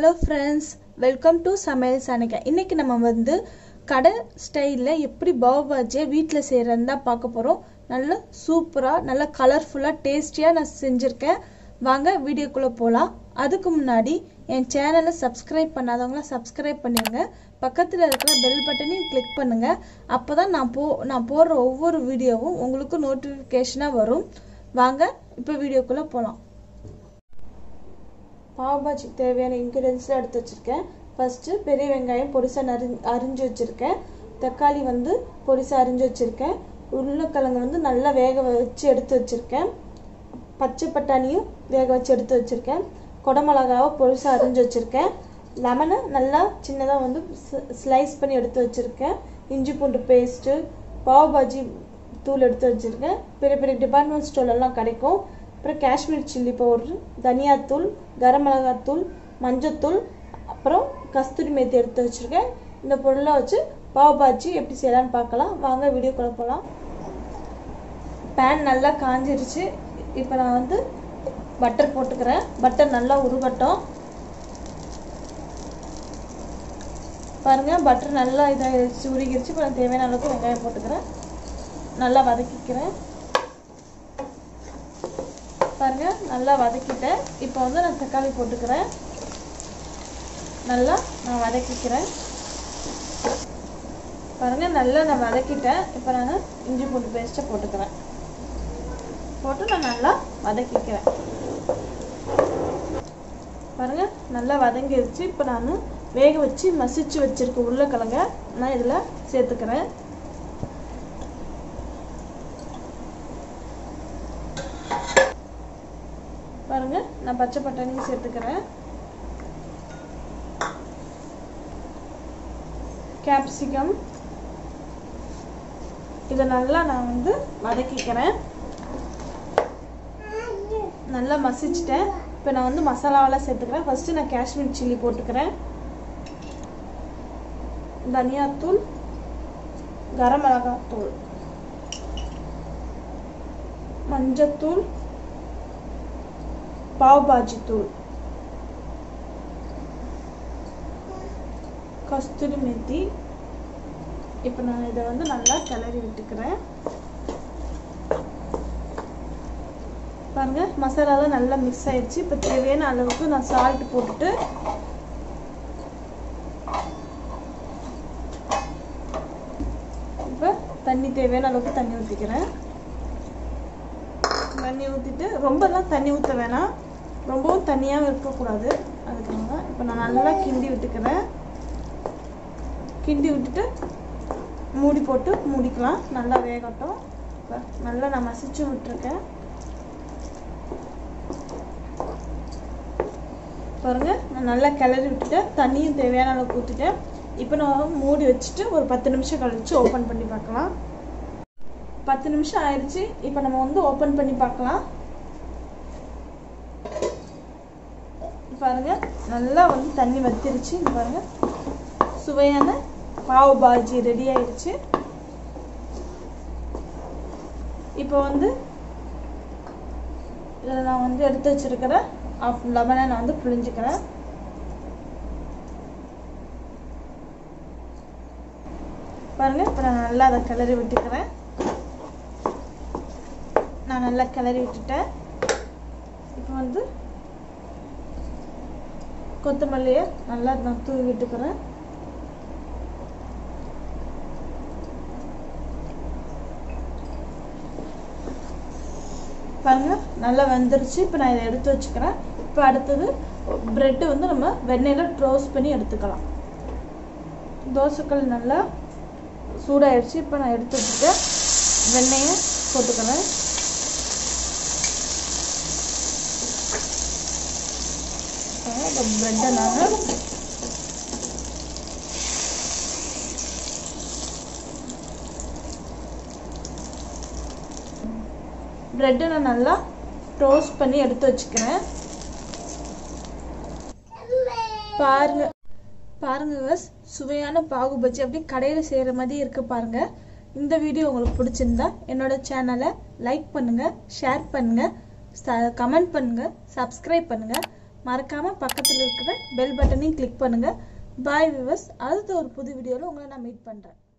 hello friends welcome to சமையல் சனைக்கா இன்றைக்கி நம்ம வந்து கடை ஸ்டைலில் எப்படி பாவ் பாஜியை வீட்டில் செய்கிறதுன்னு தான் பார்க்க போகிறோம் நல்ல சூப்பராக நல்ல கலர்ஃபுல்லாக டேஸ்டியாக நான் செஞ்சுருக்கேன் வாங்க வீடியோக்குள்ளே போகலாம் அதுக்கு முன்னாடி என் சேனலை சப்ஸ்கிரைப் பண்ணாதவங்களாம் சப்ஸ்கிரைப் பண்ணிடுங்க பக்கத்தில் இருக்கிற பெல் பட்டனையும் கிளிக் பண்ணுங்கள் அப்போ தான் நான் போ நான் போடுற ஒவ்வொரு வீடியோவும் உங்களுக்கு நோட்டிஃபிகேஷனாக வரும் வாங்க இப்போ வீடியோக்குள்ளே போகலாம் பாவ் பாஜிக்கு தேவையான இன்க்ரீடியன்ஸ்லாம் எடுத்து வச்சுருக்கேன் ஃபஸ்ட்டு பெரிய வெங்காயம் பொடிசாக நரி அரிஞ்சு வச்சுருக்கேன் தக்காளி வந்து பொடிசாக அரிஞ்சு வச்சுருக்கேன் உருளைக்கிழங்கு வந்து நல்லா வேக வச்சு எடுத்து வச்சுருக்கேன் பச்சை பட்டாணியும் வேக வச்சு எடுத்து வச்சுருக்கேன் குடமிளகாவை பொடிசாக அரிஞ்சு வச்சுருக்கேன் லெமனை நல்லா சின்னதாக வந்து ஸ்லைஸ் பண்ணி எடுத்து வச்சுருக்கேன் இஞ்சி பூண்டு பேஸ்ட்டு பாவ் பாஜி தூள் எடுத்து வச்சுருக்கேன் பெரிய பெரிய டிபார்ட்மெண்ட் ஸ்டோர்லலாம் கிடைக்கும் அப்புறம் காஷ்மீர் சில்லி பவுட்ரு தனியாத்தூள் கரம் மிளகாத்தூள் மஞ்சத்தூள் அப்புறம் கஸ்தூரி மேத்தி எடுத்து வச்சுருக்கேன் இந்த பொருளை வச்சு பாவ் பாஜி எப்படி செய்யலான்னு பார்க்கலாம் வாங்க வீடியோக்குள்ளே போகலாம் பேன் நல்லா காஞ்சிருச்சு இப்போ நான் வந்து பட்டர் போட்டுக்கிறேன் பட்டர் நல்லா உருகட்டும் பாருங்கள் பட்டர் நல்லா இதாகிடுச்சு உருகிருச்சு இப்போ நான் தேவையான அளவுக்கு வெங்காயம் போட்டுக்கிறேன் நல்லா வதக்கிக்கிறேன் பாருங்க நல்லா வதக்கிட்டேன் இப்போ வந்து நான் தக்காளி போட்டுக்கிறேன் நல்லா நான் வதக்கிக்கிறேன் பாருங்க நல்லா நான் வதக்கிட்டேன் இப்போ நான் இஞ்சி பூண்டு பேஸ்ட்டை போட்டுக்கிறேன் போட்டு நான் நல்லா வதக்கிக்கிறேன் பாருங்க நல்லா வதங்கிருச்சு இப்போ நான் வேக வச்சு மசிச்சு வச்சிருக்க உருளைக்கிழங்க நான் இதில் சேர்த்துக்கிறேன் பாருங்க நான் பச்சை பட்டாணியும் சேர்த்துக்கிறேன் கேப்சிகம் இதை நல்லா நான் வந்து வதக்கிக்கிறேன் நல்லா மசிச்சிட்டேன் இப்போ நான் வந்து மசாலாவெல்லாம் சேர்த்துக்கிறேன் ஃபஸ்ட்டு நான் காஷ்மீர் சில்லி போட்டுக்கிறேன் தனியாத்தூள் கரம் மிளகாத்தூள் மஞ்சத்தூள் பாவ் பாஜி தூள் கஸ்தூரி மெத்தி இப்போ நான் இதை வந்து நல்லா கிளறி விட்டுக்கிறேன் பாருங்க மசாலாலாம் நல்லா மிக்ஸ் ஆயிடுச்சு இப்போ தேவையான அளவுக்கு நான் சால்ட் போட்டுட்டு இப்போ தண்ணி தேவையான அளவுக்கு தண்ணி ஊற்றிக்கிறேன் தண்ணி ஊற்றிட்டு ரொம்பலாம் தண்ணி ஊற்ற வேணாம் ரொம்பவும் தண்ணியாகவும் இருக்கக்கூடாது அதுக்காக இப்போ நான் நல்லா கிண்டி விட்டுக்கிறேன் கிண்டி விட்டுட்டு மூடி போட்டு மூடிக்கலாம் நல்லா வேகட்டும் இப்போ நல்லா நான் மசிச்சு விட்டுருக்கேன் பாருங்க நான் நல்லா கிளறி விட்டுட்டேன் தண்ணியும் தேவையான அளவுக்கு ஊற்றிட்டேன் இப்போ நான் மூடி வச்சுட்டு ஒரு பத்து நிமிஷம் கழிச்சு ஓப்பன் பண்ணி பார்க்கலாம் பத்து நிமிஷம் ஆயிடுச்சு இப்போ நம்ம வந்து ஓப்பன் பண்ணி பார்க்கலாம் பாருங்க நல்லா வந்து தண்ணி வத்திருச்சு பாருங்க சுவையான பாவ் பாஜி ரெடி ஆயிடுச்சு இப்போ வந்து இதில் நான் வந்து எடுத்து வச்சிருக்கிற ஆஃப் லெமனை நான் வந்து புழிஞ்சுக்கிறேன் பாருங்க இப்போ நான் நல்லா அதை கிளறி விட்டுக்கிறேன் நான் நல்லா கிளறி விட்டுட்டேன் இப்போ வந்து கொத்தமல்லியை நல்லா நான் தூவி விட்டுக்கிறேன் பாருங்க நல்லா வெந்துருச்சு இப்போ நான் இதை எடுத்து வச்சுக்கிறேன் இப்போ அடுத்தது ப்ரெட்டு வந்து நம்ம வெண்ணெயில் ட்ரோஸ்ட் பண்ணி எடுத்துக்கலாம் தோசைக்கல் நல்லா சூடாயிடுச்சு இப்போ நான் எடுத்து வச்சுட்டு வெண்ணெயை போட்டுக்கிறேன் இந்த ப்ரெட்டை நான் ப்ரெட்டை நான் நல்லா டோஸ்ட் பண்ணி எடுத்து வச்சுக்கிறேன் பாருங்க பாருங்க guys, சுவையான பாகு பஜ்ஜி அப்படியே கடையில் செய்கிற மாதிரி இருக்கு பாருங்க இந்த வீடியோ உங்களுக்கு பிடிச்சிருந்தா என்னோட சேனலை லைக் பண்ணுங்க ஷேர் பண்ணுங்க கமெண்ட் பண்ணுங்க சப்ஸ்கிரைப் பண்ணுங்க மறக்காமல் பக்கத்தில் இருக்கிற பெல் பட்டனையும் கிளிக் பண்ணுங்கள் பாய் விவர்ஸ் அடுத்த ஒரு புது வீடியோவில் உங்களை நான் மீட் பண்ணுறேன்